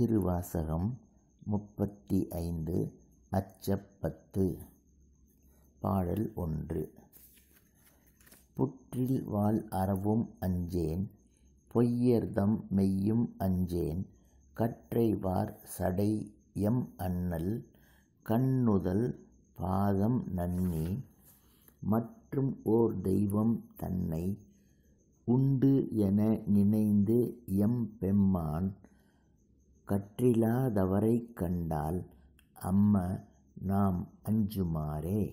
திருவாசகம் முப்பத்தி ஐந்து அச்சப்பத்து பாடல் ஒன்று புற்றில் வாழ் அறவும் அஞ்சேன் பொய்யர்தம் மெய்யும் அஞ்சேன் கற்றைவார் சடை எம் அண்ணல் கண்ணுதல் பாதம் நண்ணி மற்றும் ஓர் தெய்வம் தன்னை உண்டு என நினைந்து எம் பெம்மான் கற்றிலாதவரைக் கண்டால் அம்ம நாம் அஞ்சுமாறே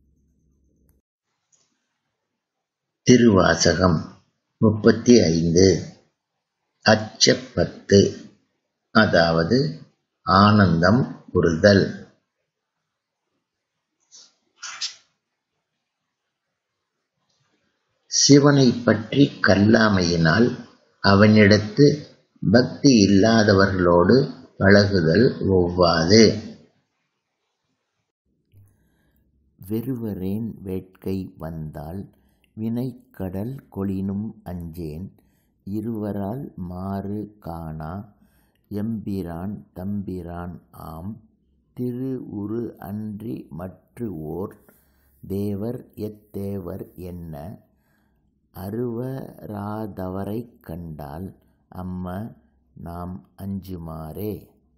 திருவாசகம் முப்பத்தி ஐந்து அச்சப்பத்து அதாவது ஆனந்தம் உறுதல் சிவனைப் பற்றி கல்லாமையினால் அவனிடத்து பக்தி இல்லாதவர்களோடு பழகுதல் ஒவ்வாது வெறுவரேன் வேட்கை வந்தால் வினைக்கடல் கொளினும் அஞ்சேன் இருவரால் மாறு காணா எம்பிரான் தம்பிரான் ஆம் திரு உரு அன்றி மற்று ஓர் தேவர் எத்தேவர் என்ன அருவராதவரைக் கண்டால் அம்ம நாம் அஞ்சுமாறே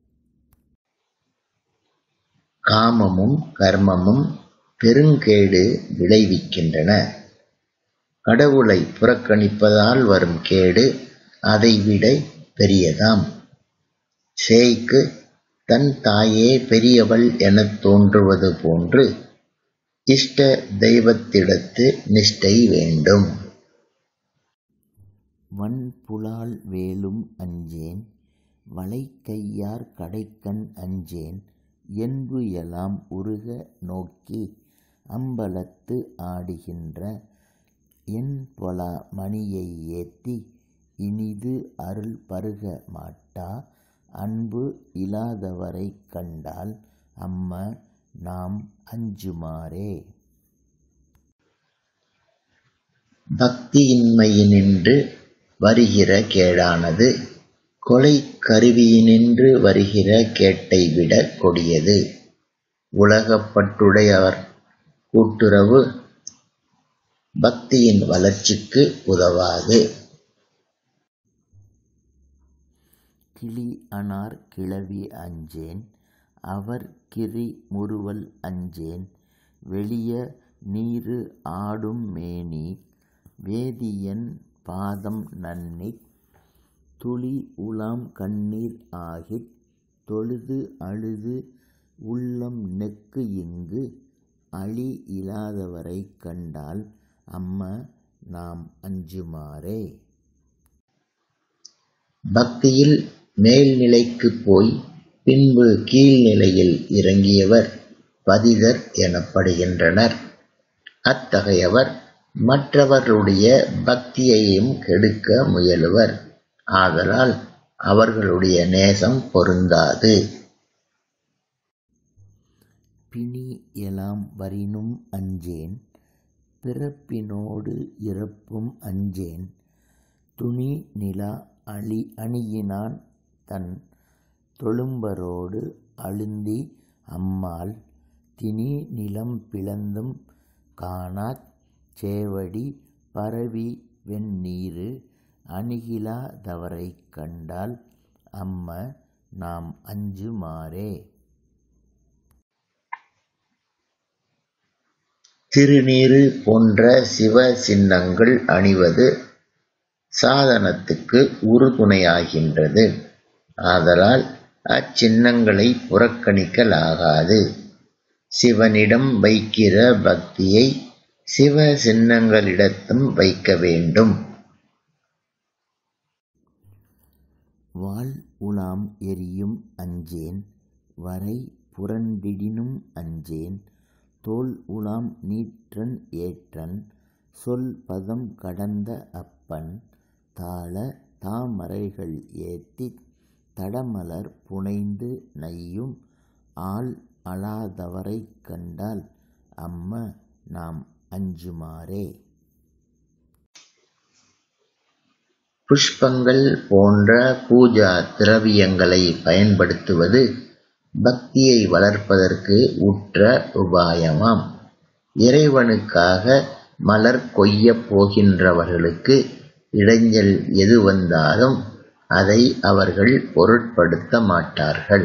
காமமும் கர்மமும் பெருங்கேடு விளைவிக்கின்றன கடவுளை புறக்கணிப்பதால் வரும் கேடு அதைவிட பெரியதாம் சேய்க்கு தன் தாயே பெரியவள் எனத் தோன்றுவது போன்று இஷ்ட தெய்வத்திடத்து நிஷ்டை வேண்டும் வன்புலால் வேலும் அஞ்சேன் வளைக்கையார் கடைக்கண் அஞ்சேன் என்பு எலாம் உருக நோக்கி அம்பலத்து ஆடுகின்ற என் பொலா மணியை ஏத்தி இனிது அருள் பருக மாட்டா அன்பு இலாதவரைக் கண்டால் அம்ம நாம் அஞ்சுமாறே பக்தியின்மையினின்று வருகிற கேடானது கொலை கருவியினின்று வருகிற கேட்டை விட கொடியது உலகப்பட்டுடையவர் கூட்டுறவு பக்தியின் வளர்ச்சிக்கு உதவாது கிளி அனார் கிளவி அஞ்சேன் அவர் கிரி முறுவல் அஞ்சேன் வெளிய நீரு ஆடும் மேனி வேதியன் பாதம் நன்னித் துளி உலாம் கண்ணீர் ஆகித் தொழுது அழுது உள்ளம் நெக்கு இங்கு அழி இலாதவரைக் கண்டால் அம்ம நாம் அஞ்சுமாறே பக்தியில் மேல்நிலைக்குப் போய் பின்பு கீழ்நிலையில் இறங்கியவர் பதிதர் எனப்படுகின்றனர் அத்தகையவர் மற்றவர்களுடைய பக்தியையும் கெடுக்க முயலுவர் ஆதலால் அவர்களுடைய நேசம் பொருந்தாது பிணி எலாம் வரினும் அஞ்சேன் பிறப்பினோடு இறப்பும் அஞ்சேன் துணி நிலா அழி அணியினான் தன் தொழும்பரோடு அழுந்தி அம்மாள் திணி நிலம் பிளந்தும் காணாச் சேவடி பரவி வெந்நீரு அணுகிலாதவரைக் கண்டால் அம்ம நாம் அஞ்சுமாறே திருநீறு போன்ற சிவ சின்னங்கள் அணிவது சாதனத்துக்கு உறுதுணையாகின்றது ஆதலால் அச்சின்னங்களை புறக்கணிக்கலாகாது சிவனிடம் வைக்கிற பக்தியை சிவ சின்னங்களிடத்தும் வைக்க வேண்டும் வாள் உலாம் எரியும் அஞ்சேன் வரை புரண்டிடினும் அஞ்சேன் தோள் உலாம் நீற்றன் ஏற்றன் சொல் பதம் கடந்த அப்பன் தாள தாமரைகள் ஏத்தித் தடமலர் புனைந்து நையும் ஆள் அழாதவரைக் கண்டால் அம்ம நாம் அஞ்சுமாறே புஷ்பங்கள் போன்ற பூஜா திரவியங்களை பயன்படுத்துவது பக்தியை வளர்ப்பதற்கு உற்ற உபாயமாம் இறைவனுக்காக மலர் கொய்யப் போகின்றவர்களுக்கு இடைஞ்சல் எது வந்தாலும் அதை அவர்கள் பொருட்படுத்த மாட்டார்கள்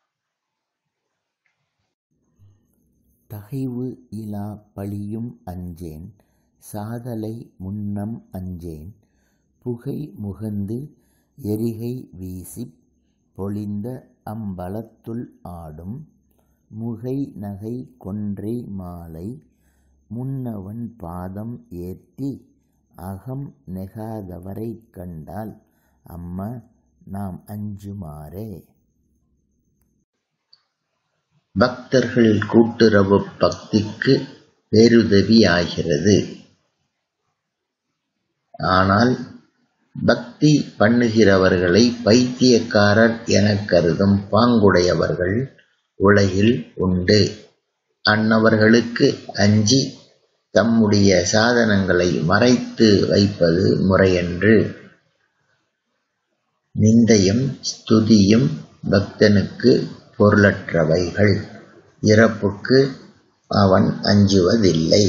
தகைவு இலா பழியும் அஞ்சேன் சாதலை முன்னம் அஞ்சேன் புகை முகந்து எரிகை வீசிப் பொலிந்த அம்பலத்துள் ஆடும் முகை நகை கொன்றை மாலை முன்னவன் பாதம் ஏத்தி அகம் நெகாதவரைக் கண்டால் அம்ம நாம் அஞ்சுமாறே பக்தர்கள் கூட்டுறவு பக்திக்கு பேருதவியாகிறது ஆனால் பக்தி பண்ணுகிறவர்களை பைத்தியக்காரர் எனக் கருதும் பாங்குடையவர்கள் உலகில் உண்டு அன்னவர்களுக்கு அஞ்சி தம்முடைய சாதனங்களை மறைத்து வைப்பது முறையன்று நிந்தையும் ஸ்துதியும் பக்தனுக்கு பொருளற்றவைகள் இறப்புக்கு அவன் அஞ்சுவதில்லை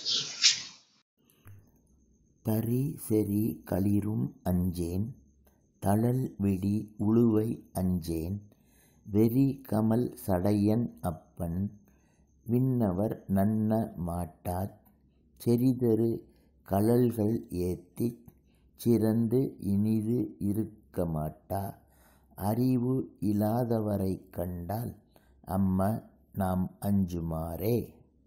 தரி செறி களிரும் அஞ்சேன் தழல் விடி உழுவை அஞ்சேன் வெறி கமல் சடையன் அப்பன் விண்ணவர் நண்ண மாட்டாச் செறிதரு கழல்கள் ஏத்திச் சிறந்து இனிது இருக்கமாட்டா அறிவு இலாதவரைக் கண்டால் அம்ம நாம் அஞ்சுமாறே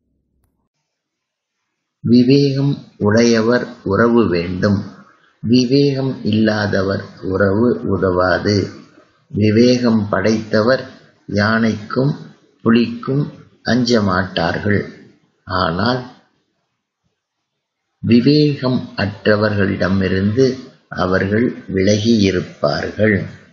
விவேகம் உடையவர் உறவு வேண்டும் விவேகம் இல்லாதவர் உறவு உதவாது விவேகம் படைத்தவர் யானைக்கும் புலிக்கும் அஞ்ச மாட்டார்கள் ஆனால் விவேகம் அற்றவர்களிடமிருந்து அவர்கள் விலகியிருப்பார்கள்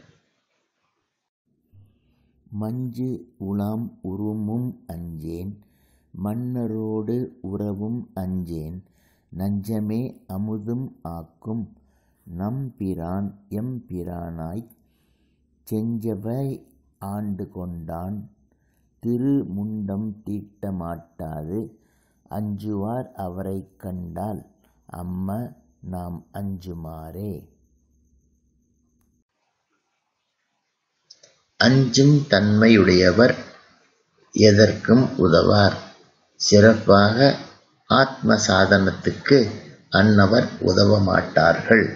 மஞ்சு உலாம் உருமும் அஞ்சேன் மன்னரோடு உறவும் அஞ்சேன் நஞ்சமே அமுதும் ஆக்கும் நம்பிரான் எம்பிரானாய்ச் செஞ்சவை ஆண்டு கொண்டான் திருமுண்டம் தீட்ட மாட்டாது அஞ்சுவார் அவரைக் கண்டால் அம்ம நாம் அஞ்சுமாறே அஞ்சும் தன்மையுடையவர் எதற்கும் உதவார் சிறப்பாக ஆத்ம சாதனத்துக்கு அன்னவர் உதவ மாட்டார்கள்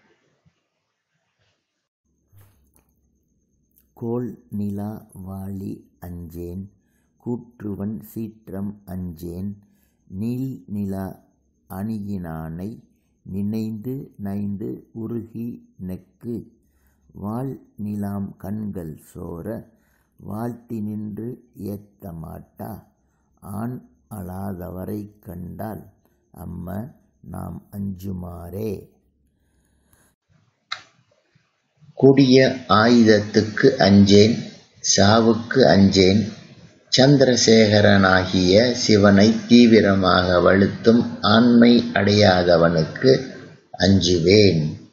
கோள் நிலா வாளி அஞ்சேன் கூற்றுவன் சீற்றம் அஞ்சேன் நீள் நிலா அணியினானை நினைந்து நைந்து உருகி நெக்கு வாள் நிலாம் கண்கள் சோர வாழ்த்தி நின்று ஏத்த மாட்டா ஆண் அலாதவரைக் கண்டால் அம்ம நாம் அஞ்சுமாறே கொடிய ஆயுதத்துக்கு அஞ்சேன் சாவுக்கு அஞ்சேன் சந்திரசேகரனாகிய சிவனை தீவிரமாக வழுத்தும் ஆண்மை அடையாதவனுக்கு அஞ்சுவேன்